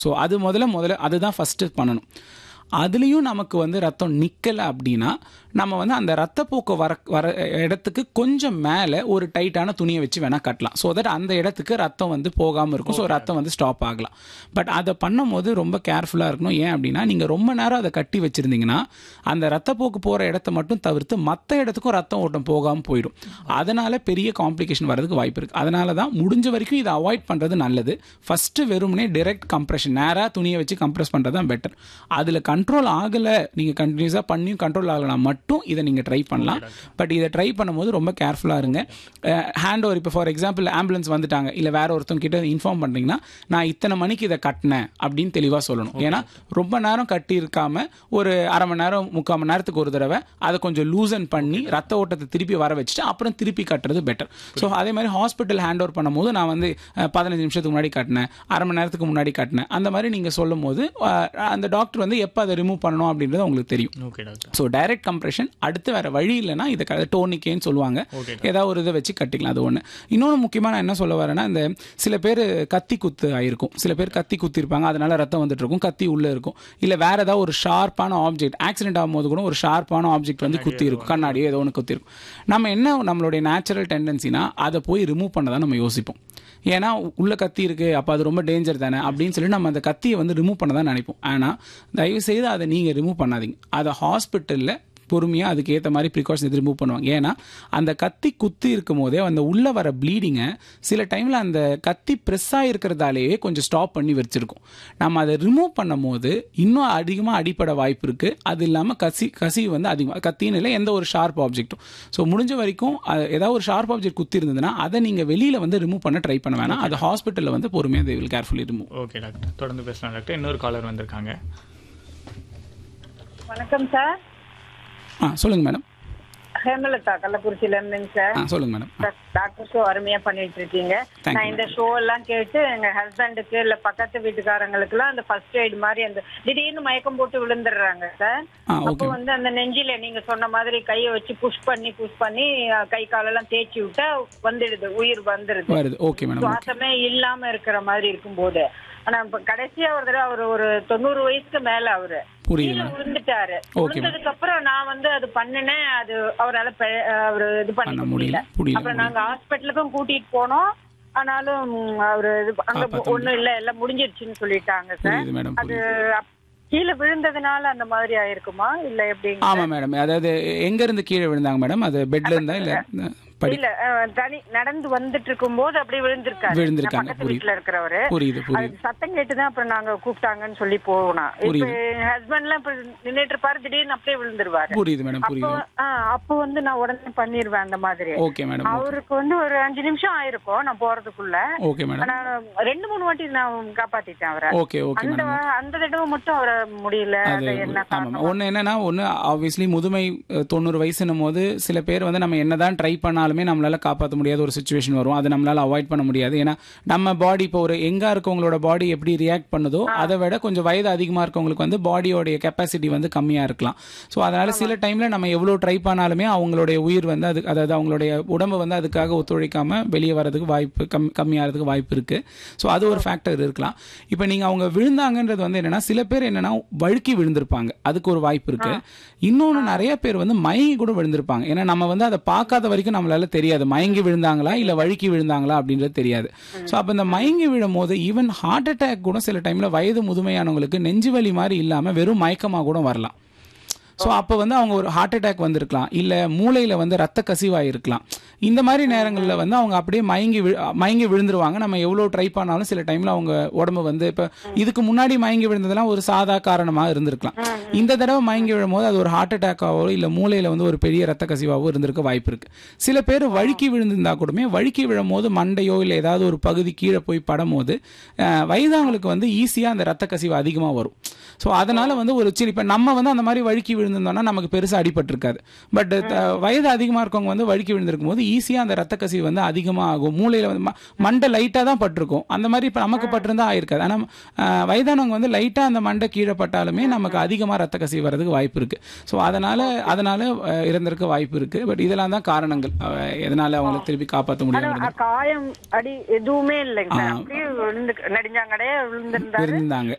So அது முதல்ல முதல்ல அதுதான் ஃபஸ்ட்டு பண்ணணும் அதுலேயும் நமக்கு வந்து ரத்தம் நிற்கலை அப்படின்னா நம்ம வந்து அந்த ரத்தப்போக்கு வர வர இடத்துக்கு கொஞ்சம் மேலே ஒரு டைட்டான துணியை வச்சு வேணால் கட்டலாம் ஸோ தட் அந்த இடத்துக்கு ரத்தம் வந்து போகாமல் இருக்கும் ஸோ ரத்தம் வந்து ஸ்டாப் ஆகலாம் பட் அதை பண்ணும்போது ரொம்ப கேர்ஃபுல்லாக இருக்கணும் ஏன் அப்படின்னா நீங்கள் ரொம்ப நேரம் அதை கட்டி வச்சுருந்தீங்கன்னா அந்த ரத்தப்போக்கு போகிற இடத்த மட்டும் தவிர்த்து மற்ற இடத்துக்கும் ரத்தம் ஓட்டம் போகாமல் போயிடும் அதனால் பெரிய காம்ப்ளிகேஷன் வரதுக்கு வாய்ப்பு இருக்குது அதனால தான் முடிஞ்ச வரைக்கும் இதை அவாய்ட் பண்ணுறது நல்லது ஃபஸ்ட்டு வெறுமனே direct கம்ப்ரெஷன் நேராக துணியை வச்சு கம்ப்ரெஸ் பண்ணுறது தான் பெட்டர் அதில் கண்ட்ரோல் ஆகலை நீங்கள் கண்டினியூஸாக பண்ணியும் கண்ட்ரோல் ஆகலைனா மட்டும் இதை நீங்கள் ட்ரை பண்ணலாம் பட் இதை ட்ரை பண்ணும்போது ரொம்ப கேர்ஃபுல்லாக இருங்க ஹேண்ட் ஓவர் இப்போ ஃபார் எக்ஸாம்பிள் ஆம்புலன்ஸ் வந்துட்டாங்க இல்லை வேற ஒருத்தவங்க கிட்ட இன்ஃபார்ம் பண்ணுறீங்கன்னா நான் இத்தனை மணிக்கு இதை கட்டினேன் அப்படின்னு தெளிவாக சொல்லணும் ஏன்னா ரொம்ப நேரம் கட்டி இருக்காம ஒரு அரை மணி நேரம் முக்கால் மணி நேரத்துக்கு ஒரு தடவை அதை கொஞ்சம் லூசன் பண்ணி ரத்த ஓட்டத்தை திருப்பி வர வச்சுட்டு அப்புறம் திருப்பி கட்டுறது பெட்டர் ஸோ அதே மாதிரி ஹாஸ்பிட்டல் ஹேண்ட் ஓவர் பண்ணும்போது நான் வந்து அஹ், பதினஞ்சு நிமிஷத்துக்கு முன்னாடி கட்டினேன் அரை மணி நேரத்துக்கு முன்னாடி கட்டினேன் அந்த மாதிரி நீங்கள் சொல்லும் போது அஹ், அந்த டாக்டர் வந்து எப்போ அதை ரிமூவ் பண்ணணும் அப்படின்றது உங்களுக்கு தெரியும் okay doctor so direct compression அடுத்து வேற வழி இல்லைன்னா இதை க- டோனிக்கேன்னு சொல்லுவாங்க ஓகே ஏதாவது ஒரு இதை வச்சு கட்டிக்கலாம் அது ஒன்று இன்னொன்று முக்கியமாக நான் என்ன சொல்ல வரேன்னா இந்த சில பேர் கத்தி குத்து ஆயிருக்கும் சில பேர் கத்தி குத்தி இருப்பாங்க அதனால ரத்தம் வந்துட்டு இருக்கும் கத்தி உள்ளே இருக்கும் இல்லை வேற ஏதாவது ஒரு ஷார்ப்பான ஆப்ஜெக்ட் ஆக்சிடென்ட் ஆகும்போது கூட ஒரு ஷார்ப்பான ஆப்ஜெக்ட் வந்து குத்தி இருக்கும் கண்ணாடியோ ஏதோ ஒன்று குத்தி இருக்கும் நம்ம என்ன நம்மளுடைய நேச்சுரல் டெண்டன்சினா அதை போய் ரிமூவ் பண்ண தான் நம்ம யோசிப்போம் ஏன்னா உள்ள கத்தி இருக்கு அப்போ அது ரொம்ப டேஞ்சர் தானே அப்படின்னு சொல்லி நம்ம அந்த கத்தியை வந்து ரிமூவ் பண்ண தான் நினைப்போம் ஆனால் தயவு செய்து அதை நீங்கள் ரிமூவ் பண்ணாதீங்க அதை ஹாஸ்பிட்டலில் பொறுமையாக அதுக்கு ஏற்ற மாதிரி ப்ரிகாஷன் இது ரிமூவ் பண்ணுவாங்க ஏன்னா அந்த கத்தி குத்தி இருக்கும் போதே அந்த உள்ளே வர ப்ளீடிங்கை சில டைமில் அந்த கத்தி ப்ரெஸ்ஸாக இருக்கிறதாலேயே கொஞ்சம் ஸ்டாப் பண்ணி வச்சிருக்கும் நம்ம அதை ரிமூவ் பண்ணும் போது இன்னும் அதிகமாக அடிப்பட வாய்ப்பு இருக்குது அது இல்லாமல் கசி கசிவு வந்து அதிகமாக கத்தின்னு இல்லை எந்த ஒரு ஷார்ப் ஆப்ஜெக்ட்டும் ஸோ முடிஞ்ச வரைக்கும் அது ஏதாவது ஒரு ஷார்ப் ஆப்ஜெக்ட் குத்தி இருந்ததுன்னா அதை நீங்கள் வெளியில் வந்து ரிமூவ் பண்ண ட்ரை பண்ண வேணாம் அது ஹாஸ்பிட்டலில் வந்து பொறுமையாக they will carefully remove okay doctor தொடர்ந்து பேசலாம் டாக்டர் இன்னொரு காலர் வந்திருக்காங்க வணக்கம் சார் ஆ சொல்லுங்கள் மேடம் ஹேமலதா கள்ளக்குறிச்சியில இருந்துங்க சார் ஆ சொல்லுங்கள் மேடம் சார், டாக்டர் ஷோ அருமையா பண்ணிட்டு இருக்கீங்க Thank நான் you, இந்த ஷோ எல்லாம் கேட்டு எங்க ஹஸ்பண்டுக்கு இல்ல பக்கத்து வீட்டுக்காரங்களுக்கு எல்லாம் அந்த ஃபர்ஸ்ட் எய்ட் மாதிரி அந்த திடீர்னு மயக்கம் போட்டு விழுந்துடுறாங்க சார் ஆ அப்போ ஓகே வந்து அந்த நெஞ்சில நீங்க சொன்ன மாதிரி கையை வச்சு புஷ் பண்ணி புஷ் பண்ணி அஹ், கை காலெல்லாம் தேய்ச்சி விட்டா வந்துடுது உயிர் வந்துடுது வருது ஓகே மேடம் ஓகே சுவாசமே இல்லாம இருக்கிற மாதிரி இருக்கும்போது ஆனா இப்ப கடைசியா ஒரு தடவை அவர் ஒரு தொண்ணூறு வயசுக்கு மேல அவரு புரியுது கீழே மேடம் விழுந்துட்டாரு Okay, விழுந்ததுக்கு அப்புறம் நான் வந்து அது பண்ணினேன் அது அவரால பெ- அவரு இது பண்ண பண்ணிக்க முடியல முடியல புரியுது அப்புறம் புரியுது. நாங்க ஹாஸ்பிட்டலுக்கும் கூட்டிட்டு போனோம் ஆனாலும் ம், அவரு இது அங்க காப்பாத்த ஒண்ணும் இல்ல எல்லாம் முடிஞ்சிருச்சுன்னு சொல்லிட்டாங்க சார் புரியுது மேடம் அது புரியுது அப்- கீழே விழுந்ததுனால அந்த மாதிரி ஆயிருக்குமா இல்ல எப்படிங்க ஆமா மேடம் அதாவது எங்க இருந்து கீழே விழுந்தாங்க மேடம் அது பெட்ல இருந்தா இல்ல படி இல்ல அஹ், தனி நடந்து வந்துட்டு இருக்கும்போது அப்படியே விழுந்திருக்காரு விழுந்திருக்காங்க, பக்கத்து புரியுது. வீட்டுல இருக்கிறவரு புரியுது அது புரியுது சத்தம் கேட்டுதான் அப்புறம் நாங்க கூப்பிட்டாங்கன்னு சொல்லி போனோம் இப்ப புரியுது. ஹஸ்பண்ட் எல்லாம் இப்ப நின்னுட்டு இருப்பாரு திடீர்னு அப்படியே விழுந்துருவாரு புரியுது மேடம் அப்போ புரியுது ஆ, அப்போ வந்து நான் உடனே பண்ணிருவேன் அந்த மாதிரி ஓகே மேடம் அவருக்கு வந்து ஒரு அஞ்சு நிமிஷம் ஆயிருக்கும் நான் போறதுக்குள்ள ஓகே மேடம் ஆனா ரெண்டு மூணு வாட்டி நான் காப்பாத்திட்டேன் அவரை ஓகே ஓகே அந்த மேடம் வ- அந்த தடவை மட்டும் அவரை முடியல அது அது என்ன ஆமாம் காரணம் ஒன்று என்னன்னா ஒன்று ஆப்வியஸ்லி முதுமை அஹ், தொண்ணூறு வயசுன்னும் போது சில பேர் வந்து நம்ம என்னதான் ட்ரை பண்ணாலுமே நம்மளால காப்பாற்ற முடியாத ஒரு சுச்சுவேஷன் வரும் அதை நம்மளால அவாய்ட் பண்ண முடியாது ஏன்னா நம்ம பாடி இப்போ ஒரு எங்கா இருக்கவங்களோட பாடி எப்படி ரியாக்ட் பண்ணுதோ அதை விட கொஞ்சம் வயது அதிகமாக இருக்கவங்களுக்கு வந்து பாடியோடைய கெப்பாசிட்டி வந்து கம்மியாக இருக்கலாம் ஸோ அதனால சில டைம்ல நம்ம எவ்வளோ ட்ரை பண்ணாலுமே அவங்களுடைய உயிர் வந்து அது அதாவது அவங்களுடைய உடம்பு வந்து அதுக்காக ஒத்துழைக்காம வெளியே வரதுக்கு வாய்ப்பு கம் கம்மியாகிறதுக்கு வாய்ப்பு இருக்கு ஸோ அது ஒரு ஃபேக்டர் இருக்கலாம் இப்போ நீங்க அவங்க விழுந்தாங்கன்றது வந்து என்னன்னா சில பேர் என்னன்னா வழுக்கி விழுந்திருப்பாங்க அதுக்கு ஒரு வாய்ப்பு இருக்கு இன்னொன்று நிறைய பேர் வந்து மயங்கி கூட விழுந்திருப்பாங்க ஏன்னா நம்ம வந்து அதை பார்க்காத வரைக்கும் நம்மளால தெரியாது மயங்கி விழுந்தாங்களா இல்ல வழுக்கி விழுந்தாங்களா அப்படின்றது தெரியாது ஸோ அப்போ இந்த மயங்கி விழும் போது ஈவன் ஹார்ட் அட்டாக் கூட சில டைம்ல வயது முதுமையானவங்களுக்கு நெஞ்சு வலி மாதிரி இல்லாம வெறும் மயக்கமா கூட வரலாம் ஸோ அப்போ வந்து அவங்க ஒரு ஹார்ட் அட்டாக் வந்திருக்கலாம் இல்லை மூளையில் வந்து ரத்த கசிவாக இருக்கலாம் இந்த மாதிரி நேரங்களில் வந்து அவங்க அப்படியே மயங்கி விழு மயங்கி விழுந்துருவாங்க நம்ம எவ்வளோ ட்ரை பண்ணாலும் சில டைமில் அவங்க உடம்பு வந்து இப்போ இதுக்கு முன்னாடி மயங்கி விழுந்ததெல்லாம் ஒரு சாதா காரணமாக இருந்திருக்கலாம் இந்த தடவை மயங்கி விழும்போது அது ஒரு ஹார்ட் அட்டாக்காவோ இல்லை மூளையில் வந்து ஒரு பெரிய ரத்த கசிவாவோ இருந்திருக்க வாய்ப்பு இருக்கு சில பேர் வழுக்கி விழுந்திருந்தா கூடமே வழுக்கி விழும்போது மண்டையோ இல்லை ஏதாவது ஒரு பகுதி கீழே போய் படும்போது அஹ், வயதானவங்களுக்கு வந்து ஈஸியாக அந்த ரத்த கசிவு அதிகமாக வரும் ஸோ அதனால வந்து ஒரு சரி இப்போ நம்ம வந்து அந்த மாதிரி வழுக்கி விழுந்திருந்தோம்னா நமக்கு பெருசாக அடிபட்டிருக்காது பட் வயது அதிகமாக இருக்கவங்க வந்து வழுக்கி விழுந்திருக்கும் போது ஈஸியாக அந்த ரத்த கசிவு வந்து அதிகமாக ஆகும் மூளையில் வந்து ம- மண்டை லைட்டாக தான் பட்டிருக்கும் அந்த மாதிரி இப்போ நமக்கு பட்டிருந்தா ஆயிருக்காது ஆனால் வயதானவங்க வந்து லைட்டாக அந்த மண்டை கீழே பட்டாலுமே நமக்கு அதிகமாக ரத்த கசிவு வர்றதுக்கு வாய்ப்பு இருக்கு ஸோ அதனால அதனால அஹ், இறந்திருக்க வாய்ப்பு இருக்கு பட் இதெல்லாம் தான் காரணங்கள் அஹ், எதனால அவங்களை திருப்பி காப்பாற்ற ஆனா முடியாது அ- காயம் அடி எதுவுமே இல்லைங்க அப்படியே விழுந்து நெடுஞ்சாங்கடையே விழுந்திருந்தாரு இருந்தாங்க